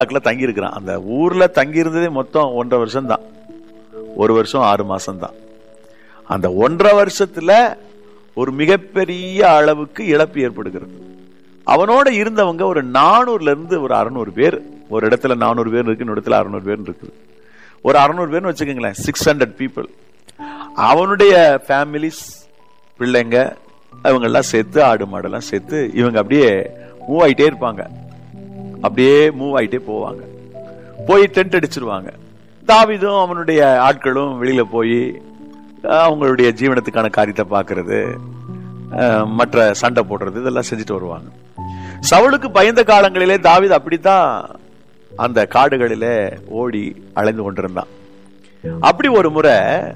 சிக்லாக்ல தங்கி இருக்கிறான் அந்த ஊர்ல தங்கி இருந்ததே மொத்தம் ஒன்றரை வருஷம் தான் ஒரு வருஷம் ஆறு மாசம் தான் அந்த ஒன்றரை வருஷத்துல ஒரு மிகப்பெரிய அளவுக்கு இழப்பு ஏற்படுகிறது அவனோட இருந்தவங்க ஒரு நானூறுல இருந்து ஒரு அறுநூறு பேர் ஒரு இடத்துல நானூறு பேர் இருக்கு இன்னொரு இடத்துல அறுநூறு பேர் இருக்குது ஒரு அறுநூறு பேர்னு வச்சுக்கோங்களேன் சிக்ஸ் ஹண்ட்ரட் பீப்புள் அவனுடைய ஃபேமிலிஸ் பிள்ளைங்க அவங்க எல்லாம் சேர்த்து ஆடு மாடெல்லாம் சேர்த்து இவங்க அப்படியே மூவ் ஆயிட்டே இருப்பாங்க அப்படியே மூவ் ஆயிட்டே போவாங்க போய் டென்ட் அடிச்சிருவாங்க தாவிதும் அவனுடைய ஆட்களும் வெளியில போய் அஹ், அவங்களுடைய ஜீவனத்துக்கான காரியத்தை பார்க்கிறது அஹ், மற்ற சண்டை போடுறது இதெல்லாம் செஞ்சுட்டு வருவாங்க சவுலுக்கு பயந்த காலங்களிலே தாவீது அப்படித்தான் அந்த காடுகளிலே ஓடி அலைந்து கொண்டிருந்தான் அப்படி ஒரு முறை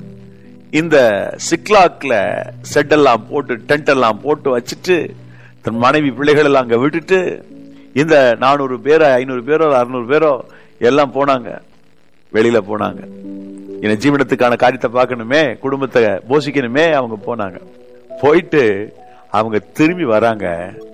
இந்த சிக்லாக்ல செட் எல்லாம் போட்டு டென்ட் எல்லாம் போட்டு வச்சுட்டு தன் மனைவி பிள்ளைகள் எல்லாம் அங்க விட்டுட்டு இந்த நானூறு பேரோ ஐநூறு பேரோ அறுநூறு பேரோ எல்லாம் போனாங்க வெளியில போனாங்க என் ஜீவனத்துக்கான காரியத்தை பார்க்கணுமே குடும்பத்தை போஷிக்கணுமே அவங்க போனாங்க போயிட்டு அவங்க திரும்பி வராங்க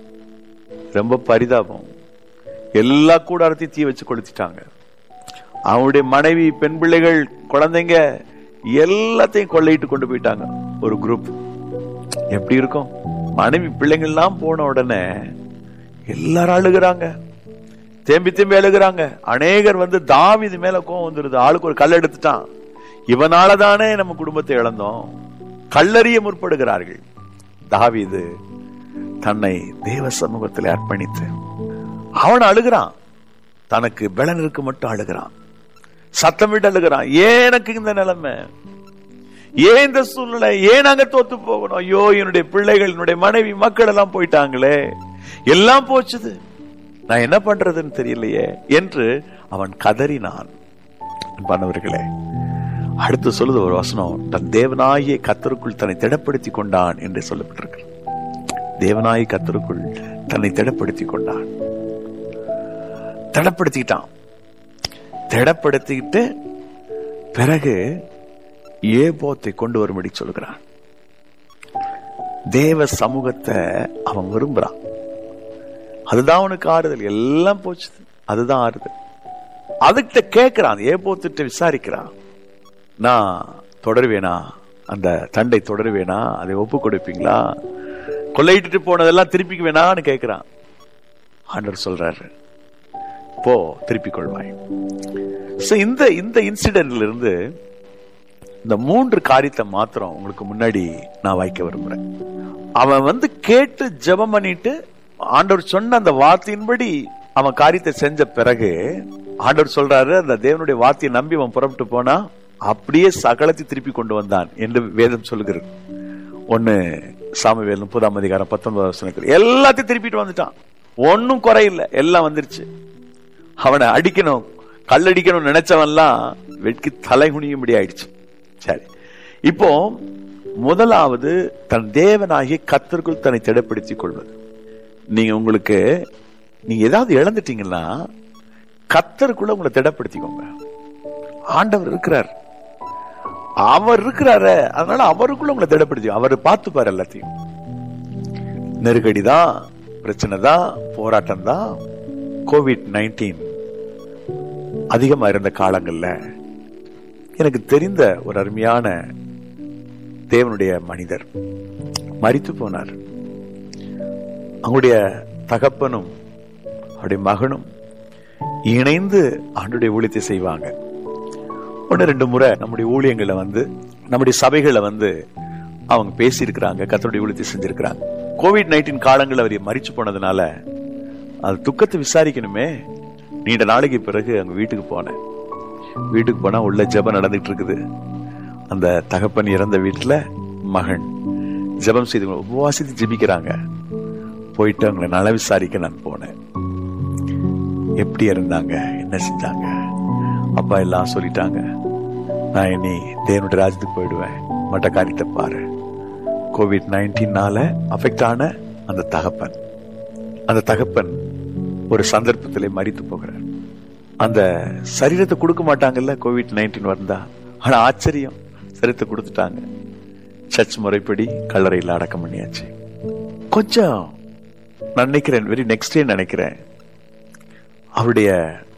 ரொம்ப பரிதாபம் எல்லா கூடாரத்தையும் தீ வச்சு கொளுத்திட்டாங்க அவனுடைய மனைவி பெண் பிள்ளைகள் குழந்தைங்க எல்லாத்தையும் கொள்ளையிட்டு கொண்டு போயிட்டாங்க ஒரு குரூப் எப்படி இருக்கும் மனைவி பிள்ளைங்கள்லாம் போன உடனே எல்லாரும் அழுகுறாங்க தேம்பி தேம்பி அழுகுறாங்க அநேகர் வந்து தாவிது மேல கோவம் வந்துருது ஆளுக்கு ஒரு கல் எடுத்துட்டான் இவனால தானே நம்ம குடும்பத்தை இழந்தோம் கல்லறிய முற்படுகிறார்கள் தாவீது தன்னை தேவ சமூகத்தில் அர்ப்பணித்து அவன் அழுகிறான் தனக்கு பலன் இருக்கு மட்டும் அழுகிறான் சத்தமிட்டு அழுகிறான் ஏன் எனக்கு இந்த நிலைமை ஏன் இந்த சூழ்நிலை ஏன் அங்க தோத்து போகணும் ஐயோ என்னுடைய பிள்ளைகள் என்னுடைய மனைவி மக்கள் எல்லாம் போயிட்டாங்களே எல்லாம் போச்சுது நான் என்ன பண்றதுன்னு தெரியலையே என்று அவன் கதறினான் அன்பானவர்களே அடுத்து சொல்லுது ஒரு வசனம் தன் தேவனாகிய கத்தருக்குள் தன்னை திடப்படுத்தி கொண்டான் என்று சொல்லப்பட்டிருக்கு தேவனாய் கத்தருக்குள் தன்னை திடப்படுத்தி கொண்டான் திடப்படுத்திக்கிட்டான் திடப்படுத்திக்கிட்டு பிறகு ஏபோத்தை கொண்டு வரும்படி சொல்கிறான் தேவ சமூகத்தை அவன் விரும்புறான் அதுதான் அவனுக்கு ஆறுதல் எல்லாம் போச்சு அதுதான் ஆறுதல் அதுகிட்ட கேட்கிறான் ஏபோத்திட்ட விசாரிக்கிறான் நான் தொடருவேனா அந்த தண்டை தொடருவேனா அதை ஒப்பு கொடுப்பீங்களா கொள்ளையிட்டு போனதெல்லாம் திருப்பிக்கு வேணான்னு கேட்கிறான் ஆண்டவர் சொல்றாரு போ திருப்பிக் கொள்வாய் So, இந்த இந்த இன்சிடென்ட்ல இருந்து இந்த மூன்று காரியத்தை மாத்திரம் உங்களுக்கு முன்னாடி நான் வைக்க விரும்புறேன் அவன் வந்து கேட்டு ஜெபம் பண்ணிட்டு ஆண்டவர் சொன்ன அந்த வார்த்தையின்படி அவன் காரியத்தை செஞ்ச பிறகு ஆண்டவர் சொல்றாரு அந்த தேவனுடைய வார்த்தையை நம்பி அவன் புறப்பட்டு போனா அப்படியே சகலத்தை திருப்பி கொண்டு வந்தான் என்று வேதம் சொல்லுகிறது ஒன்னு சாமுவேல் முப்பதாம் அதிகாரம் பத்தொன்பதாம் வசனத்தில் எல்லாத்தையும் திருப்பிட்டு வந்துட்டான் ஒன்னும் குறையில்லை எல்லாம் வந்துருச்சு அவனை அடிக்கணும் கல்லடிக்கணும் நினைச்சவன்லாம் வெட்கி தலை குனியும்படி ஆயிடுச்சு சரி இப்போ முதலாவது தன் தேவனாகிய கத்தருக்குள் தன்னை திடப்படுத்திக் கொள்வது நீங்க உங்களுக்கு நீங்க ஏதாவது இழந்துட்டீங்கன்னா கத்தருக்குள்ள உங்களை திடப்படுத்திக்கோங்க ஆண்டவர் இருக்கிறார் அவர் இருக்கிறாரு அதனால அவருக்குள்ள உங்களை திடப்படுத்தி அவர் பார்த்துப்பாரு எல்லாத்தையும் நெருக்கடி தான் பிரச்சனை தான் போராட்டம் தான் கோவிட் நைன்டீன் அதிகமா இருந்த காலங்கள்ல எனக்கு தெரிந்த ஒரு அருமையான தேவனுடைய மனிதர் மரித்து போனார் அவங்களுடைய தகப்பனும் அவருடைய மகனும் இணைந்து ஆண்டுடைய ஊழியத்தை செய்வாங்க ஒன்று ரெண்டு முறை நம்முடைய ஊழியங்களை வந்து நம்முடைய சபைகளை வந்து அவங்க பேசியிருக்கிறாங்க கத்தருடைய ஊழியத்தை செஞ்சிருக்கிறாங்க கோவிட் நைன்டீன் காலங்கள் அவர் மறிச்சு போனதுனால அது துக்கத்தை விசாரிக்கணுமே நீண்ட நாளைக்கு பிறகு அங்க வீட்டுக்கு போனேன் வீட்டுக்கு போனா உள்ள ஜெபம் நடந்துட்டு இருக்குது அந்த தகப்பன் இறந்த வீட்டுல மகன் ஜெபம் செய்து கொண்டு உபவாசித்து ஜெபிக்கிறாங்க போயிட்டு அவங்களை நல விசாரிக்க நான் போனேன் எப்படி இருந்தாங்க என்ன செஞ்சாங்க அப்பா எல்லாம் சொல்லிட்டாங்க நான் இனி தேவனுடைய ராஜ்யத்துக்கு போயிடுவேன் மற்ற காரியத்தை பாரு கோவிட் நைன்டீன்னால அஃபெக்ட் ஆன அந்த தகப்பன் அந்த தகப்பன் ஒரு சந்தர்ப்பத்திலே மறித்து போகிறார் அந்த சரீரத்தை கொடுக்க மாட்டாங்கல்ல கோவிட் நைன்டீன் வந்தா ஆனா ஆச்சரியம் சரீரத்தை கொடுத்துட்டாங்க சர்ச் முறைப்படி கல்லறையில் அடக்கம் பண்ணியாச்சு கொஞ்சம் நான் நினைக்கிறேன் வெரி நெக்ஸ்ட் டே நினைக்கிறேன் அவருடைய